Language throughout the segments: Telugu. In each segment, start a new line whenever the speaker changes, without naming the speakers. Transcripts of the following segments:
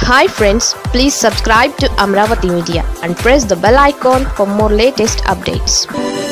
hi friends please subscribe to Amaravati media and press the bell icon for more latest updates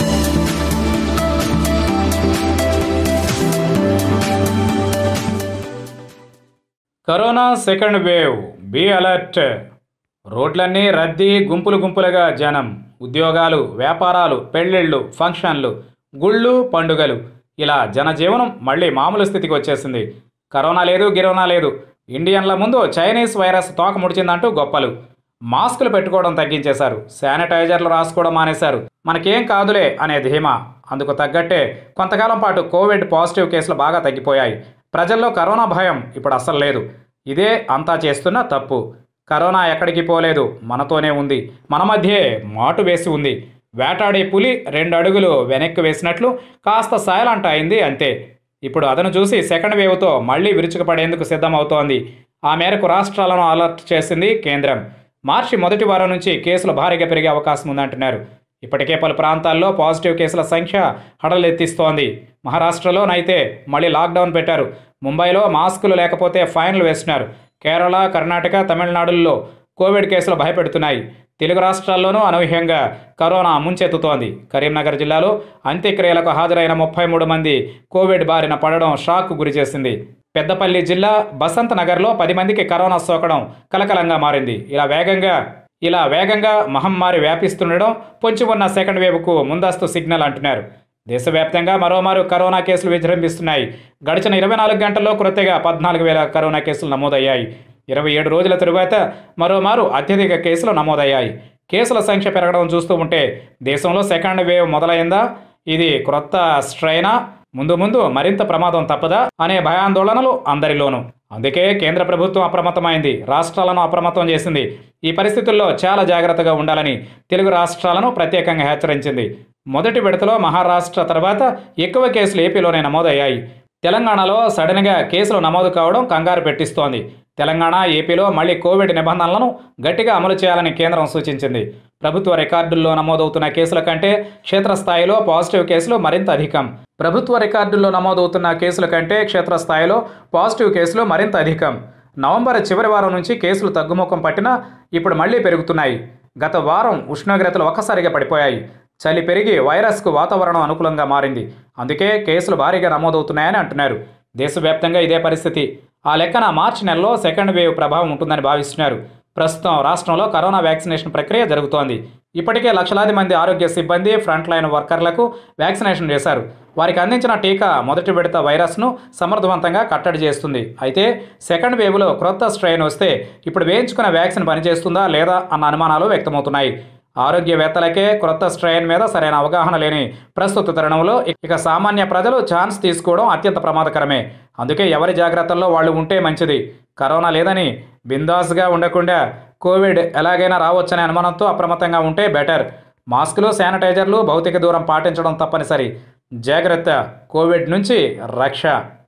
corona second wave be alert రోడ్లన్నీ రద్దీ గుంపులు గుంపులుగా జనం ఉద్యోగాలు వ్యాపారాలు పెళ్ళిళ్ళు ఫంక్షన్లు గుళ్ళు పండుగలు ఇలా జనజీవనం మళ్ళీ మామూలు స్థితికి వచ్చేసింది కరోనా లేదు గిరోనా లేదు ఇండియన్ల ముందు చైనీస్ వైరస్ తోక ముడిచిందంటూ గొప్పలు మాస్కులు పెట్టుకోవడం తగ్గించేశారు శానిటైజర్లు రాసుకోవడం మానేశారు మనకేం కాదులే అనే ధీమా అందుకు తగ్గట్టే కొంతకాలం పాటు కోవిడ్ పాజిటివ్ కేసులు బాగా తగ్గిపోయాయి ప్రజల్లో కరోనా భయం ఇప్పుడు అస్సలు లేదు ఇదే అంతా చేస్తున్న తప్పు కరోనా ఎక్కడికి పోలేదు మనతోనే ఉంది మన మధ్యే మాటు వేసి ఉంది వేటాడే పులి రెండు అడుగులు వెనక్కి వేసినట్లు కాస్త సైలెంట్ అయింది అంతే ఇప్పుడు అదను చూసి సెకండ్ వేవ్తో మళ్లీ విరుచుకుపడేందుకు సిద్ధమవుతోంది ఆ మేరకు రాష్ట్రాలను అలర్ట్ చేసింది కేంద్రం మార్చి మొదటి వారం నుంచి కేసులు భారీగా పెరిగే అవకాశం ఉందంటున్నారు ఇప్పటికే పలు ప్రాంతాల్లో పాజిటివ్ కేసుల సంఖ్య హడలెత్తిస్తోంది మహారాష్ట్రలోనైతే మళ్ళీ లాక్డౌన్ పెట్టారు ముంబైలో మాస్కులు లేకపోతే ఫైన్లు వేస్తున్నారు కేరళ కర్ణాటక తమిళనాడుల్లో కోవిడ్ కేసులు భయపెడుతున్నాయి తెలుగు రాష్ట్రాల్లోనూ అనూహ్యంగా కరోనా ముంచెత్తుతోంది కరీంనగర్ జిల్లాలో అంత్యక్రియలకు హాజరైన ముప్పై మూడు మంది కోవిడ్ బారిన పడడం షాక్ గురిచేసింది పెద్దపల్లి జిల్లా బసంత్ నగర్లో పది మందికి కరోనా సోకడం కలకలంగా మారింది ఇలా వేగంగా ఇలా వేగంగా మహమ్మారి వ్యాపిస్తుండడం పొంచి ఉన్న సెకండ్ వేవ్కు ముందస్తు సిగ్నల్ అంటున్నారు దేశవ్యాప్తంగా మరోమారు కరోనా కేసులు విజృంభిస్తున్నాయి గడిచిన ఇరవై నాలుగు గంటల్లో కొత్తగా పద్నాలుగు వేల కరోనా కేసులు నమోదయ్యాయి ఇరవై ఏడు రోజుల తరువాత మరోమారు అత్యధిక కేసులు నమోదయ్యాయి కేసుల సంఖ్య పెరగడం చూస్తూ ఉంటే దేశంలో సెకండ్ వేవ్ మొదలైందా ఇది క్రొత్త స్ట్రైనా ముందు ముందు మరింత ప్రమాదం తప్పదా అనే భయాందోళనలు అందరిలోనూ అందుకే కేంద్ర ప్రభుత్వం అప్రమత్తమైంది రాష్ట్రాలను అప్రమత్తం చేసింది ఈ పరిస్థితుల్లో చాలా జాగ్రత్తగా ఉండాలని తెలుగు రాష్ట్రాలను ప్రత్యేకంగా హెచ్చరించింది మొదటి విడతలో మహారాష్ట్ర తర్వాత ఎక్కువ కేసులు ఏపీలోనే నమోదయ్యాయి తెలంగాణలో సడన్గా కేసులు నమోదు కావడం కంగారు పెట్టిస్తోంది తెలంగాణ ఏపీలో మళ్లీ కోవిడ్ నిబంధనలను గట్టిగా అమలు చేయాలని కేంద్రం సూచించింది ప్రభుత్వ రికార్డుల్లో నమోదవుతున్న కేసుల కంటే క్షేత్రస్థాయిలో పాజిటివ్ కేసులు మరింత అధికం ప్రభుత్వ రికార్డుల్లో నమోదవుతున్న కేసుల కంటే క్షేత్రస్థాయిలో పాజిటివ్ కేసులు మరింత అధికం నవంబర్ చివరి వారం నుంచి కేసులు తగ్గుముఖం పట్టినా ఇప్పుడు మళ్లీ పెరుగుతున్నాయి గత వారం ఉష్ణోగ్రతలు ఒక్కసారిగా పడిపోయాయి చలి పెరిగి వైరస్కు వాతావరణం అనుకూలంగా మారింది అందుకే కేసులు భారీగా నమోదవుతున్నాయని అంటున్నారు దేశవ్యాప్తంగా ఇదే పరిస్థితి ఆ లెక్కన మార్చి నెలలో సెకండ్ వేవ్ ప్రభావం ఉంటుందని భావిస్తున్నారు ప్రస్తుతం రాష్ట్రంలో కరోనా వ్యాక్సినేషన్ ప్రక్రియ జరుగుతోంది ఇప్పటికే లక్షలాది మంది ఆరోగ్య సిబ్బంది ఫ్రంట్ లైన్ వర్కర్లకు వ్యాక్సినేషన్ చేశారు వారికి అందించిన టీకా మొదటి విడత వైరస్ను సమర్థవంతంగా కట్టడి చేస్తుంది అయితే సెకండ్ వేవ్లో క్రొత్త స్ట్రెయిన్ వస్తే ఇప్పుడు వేయించుకున్న వ్యాక్సిన్ పనిచేస్తుందా లేదా అన్న అనుమానాలు వ్యక్తమవుతున్నాయి ఆరోగ్యవేత్తలకే క్రొత్త స్ట్రెయిన్ మీద సరైన అవగాహన లేని ప్రస్తుత తరుణంలో ఇక సామాన్య ప్రజలు ఛాన్స్ తీసుకోవడం అత్యంత ప్రమాదకరమే అందుకే ఎవరి జాగ్రత్తల్లో వాళ్ళు ఉంటే మంచిది కరోనా లేదని బిందాస్గా ఉండకుండా కోవిడ్ ఎలాగైనా రావచ్చనే అనుమానంతో అప్రమత్తంగా ఉంటే బెటర్ మాస్కులు శానిటైజర్లు భౌతిక దూరం పాటించడం తప్పనిసరి జాగ్రత్త కోవిడ్ నుంచి రక్ష